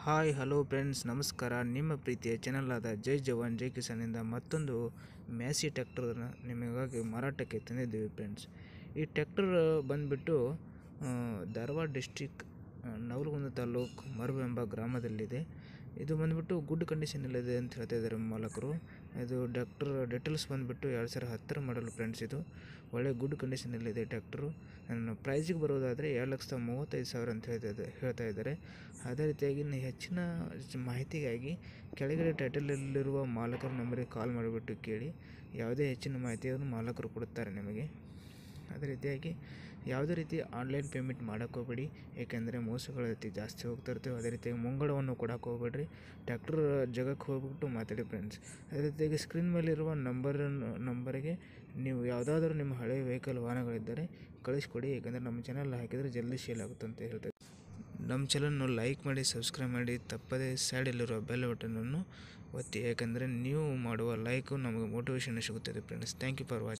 hi hello friends ನಮಸ್ಕಾರ ನಿಮ್ಮ ಪ್ರೀತಿಯ ಚಾನಲ್ ಆದ ಜೈ ಜವಾನ್ ಜೈ ಕಿಸಾನಿಂದ ಮತ್ತೊಂದು ಮ್ಯಾಸಿ ಟ್ಯಾಕ್ಟರ್ನ ನಿಮಗಾಗಿ ಮಾರಾಟಕ್ಕೆ ತಂದಿದ್ದೀವಿ ಫ್ರೆಂಡ್ಸ್ ಈ ಟ್ಯಾಕ್ಟರ್ ಬಂದುಬಿಟ್ಟು ಧಾರವಾಡ ಡಿಸ್ಟಿಕ್ ನವಲಗುಂದ ತಾಲೂಕು ಮರಬ ಎಂಬ ಗ್ರಾಮದಲ್ಲಿದೆ ಇದು ಬಂದುಬಿಟ್ಟು ಗುಡ್ ಕಂಡೀಷನಲ್ಲಿದೆ ಅಂತ ಹೇಳ್ತಾ ಇದ್ದಾರೆ ಮಾಲಕರು ಇದು ಡಾಕ್ಟರ್ ಡೆಟಲ್ಸ್ ಬಂದುಬಿಟ್ಟು ಎರಡು ಸಾವಿರ ಹತ್ತರ ಮಾಡಲು ಫ್ರೆಂಡ್ಸ್ ಇದು ಒಳ್ಳೆ ಗುಡ್ ಕಂಡೀಷನಲ್ಲಿದೆ ಟ್ಯಾಕ್ಟ್ರು ನನ್ನ ಪ್ರೈಸಿಗೆ ಬರೋದಾದರೆ ಎರಡು ಲಕ್ಷದ ಮೂವತ್ತೈದು ಸಾವಿರ ಅಂತ ಹೇಳ್ತಾ ಇದ್ದ ಹೇಳ್ತಾ ಇದ್ದಾರೆ ಅದೇ ರೀತಿಯಾಗಿ ಇನ್ನು ಹೆಚ್ಚಿನ ಮಾಹಿತಿಗಾಗಿ ಕೆಳಗಡೆ ಟೈಟಲಲ್ಲಿರುವ ಮಾಲಕರ ನಂಬರಿಗೆ ಕಾಲ್ ಮಾಡಿಬಿಟ್ಟು ಕೇಳಿ ಯಾವುದೇ ಹೆಚ್ಚಿನ ಮಾಹಿತಿಯನ್ನು ಮಾಲಕರು ಕೊಡುತ್ತಾರೆ ನಿಮಗೆ ಅದೇ ರೀತಿಯಾಗಿ ಯಾವುದೇ ರೀತಿ ಆನ್ಲೈನ್ ಪೇಮೆಂಟ್ ಮಾಡೋಕ್ಕೆ ಹೋಗಬೇಡಿ ಏಕೆಂದರೆ ಮೋಸಗಳ ರೀತಿ ಜಾಸ್ತಿ ಹೋಗ್ತಾ ಇರ್ತವೆ ಅದೇ ರೀತಿಯಾಗಿ ಮುಂಗಡವನ್ನು ಕೊಡೋಕೆ ಹೋಗಬೇಡ್ರಿ ಟ್ಯಾಕ್ಟರ್ ಜಾಗಕ್ಕೆ ಹೋಗ್ಬಿಟ್ಟು ಮಾತಾಡಿ ಫ್ರೆಂಡ್ಸ್ ಅದೇ ರೀತಿಯಾಗಿ ಸ್ಕ್ರೀನ್ ಮೇಲಿರುವ ನಂಬರನ್ನು ನಂಬರಿಗೆ ನೀವು ಯಾವುದಾದ್ರೂ ನಿಮ್ಮ ಹಳೆಯ ವೆಹಿಕಲ್ ವಾಹನಗಳಿದ್ದರೆ ಕಳಿಸ್ಕೊಡಿ ಏಕೆಂದರೆ ನಮ್ಮ ಚಾನಲ್ ಹಾಕಿದರೆ ಜಲ್ದಿ ಸೇಲ್ ಆಗುತ್ತೆ ಅಂತ ಹೇಳ್ತಾರೆ ನಮ್ಮ ಚಾನಲ್ನ ಲೈಕ್ ಮಾಡಿ ಸಬ್ಸ್ಕ್ರೈಬ್ ಮಾಡಿ ತಪ್ಪದೇ ಸೈಡಲ್ಲಿರುವ ಬೆಲ್ ಬಟನನ್ನು ಒತ್ತಿ ಯಾಕಂದರೆ ನೀವು ಮಾಡುವ ಲೈಕು ನಮಗೆ ಮೋಟಿವೇಶನ್ ಸಿಗುತ್ತದೆ friends thank you for watching